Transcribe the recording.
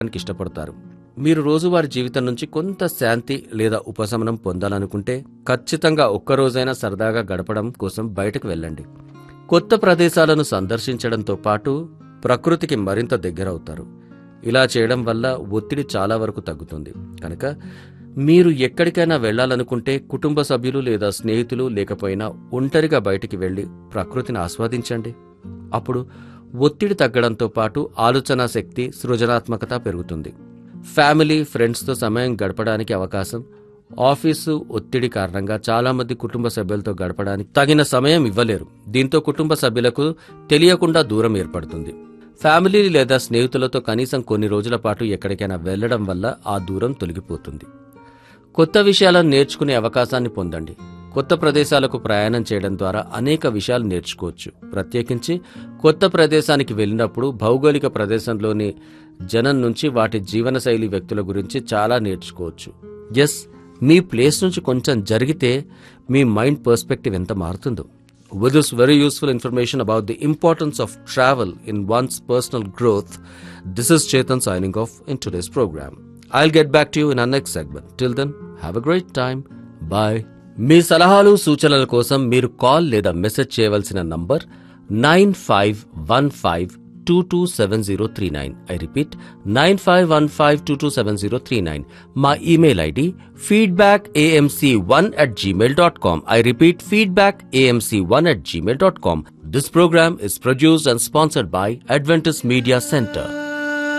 చేయడానికి ఇష్టపడతారు మీరు రోజువారి జీవితం నుంచి కొంత శాంతి లేదా ఉపశమనం పొందాలనుకుంటే ఖచ్చితంగా ఒక్కరోజైనా సరదాగా గడపడం కోసం బయటకు వెళ్ళండి కొత్త ప్రదేశాలను సందర్శించడంతో పాటు ప్రకృతికి మరింత దగ్గరవుతారు ఇలా చేయడం వల్ల ఒత్తిడి చాలా వరకు తగ్గుతుంది కనుక మీరు ఎక్కడికైనా వెళ్ళాలనుకుంటే కుటుంబ సభ్యులు లేదా స్నేహితులు లేకపోయినా ఒంటరిగా బయటికి వెళ్ళి ప్రకృతిని ఆస్వాదించండి అప్పుడు ఒత్తిడి తగ్గడంతో పాటు ఆలోచనా శక్తి సృజనాత్మకత పెరుగుతుంది ఫ్యామిలీ ఫ్రెండ్స్తో సమయం గడపడానికి అవకాశం ఆఫీసు ఒత్తిడి కారణంగా చాలా మంది కుటుంబ సభ్యులతో గడపడానికి తగిన సమయం ఇవ్వలేరు దీంతో కుటుంబ సభ్యులకు తెలియకుండా దూరం ఏర్పడుతుంది ఫ్యామిలీ లేదా స్నేహితులతో కనీసం కొన్ని రోజుల పాటు ఎక్కడికైనా వెళ్లడం వల్ల ఆ దూరం తొలగిపోతుంది కొత్త విషయాలను నేర్చుకునే అవకాశాన్ని పొందండి కొత్త ప్రదేశాలకు ప్రయాణం చేయడం ద్వారా అనేక విషయాలు నేర్చుకోవచ్చు ప్రత్యేకించి కొత్త ప్రదేశానికి వెళ్ళినప్పుడు భౌగోళిక ప్రదేశంలోని జనం నుంచి వాటి జీవనశైలి వ్యక్తుల గురించి చాలా నేర్చుకోవచ్చు ఎస్ మీ ప్లేస్ నుంచి కొంచెం జరిగితే మీ మైండ్ పర్స్పెక్టివ్ ఎంత మారుతుందో With this very useful information about the importance of travel in one's personal growth, this is Chetan signing off in today's program. I'll get back to you in our next segment. Till then, have a great time. Bye. మీ సలహాలు సూచనల కోసం మీరు call లేదా message చేయవలసిన number nine five one five two two seven zero three nine I repeat nine five one five two two seven zero three nine మా email ID feedback AMC one at Gmail dot com I repeat feedback AMC one at Gmail dot com this program is produced and sponsored by adventus media centre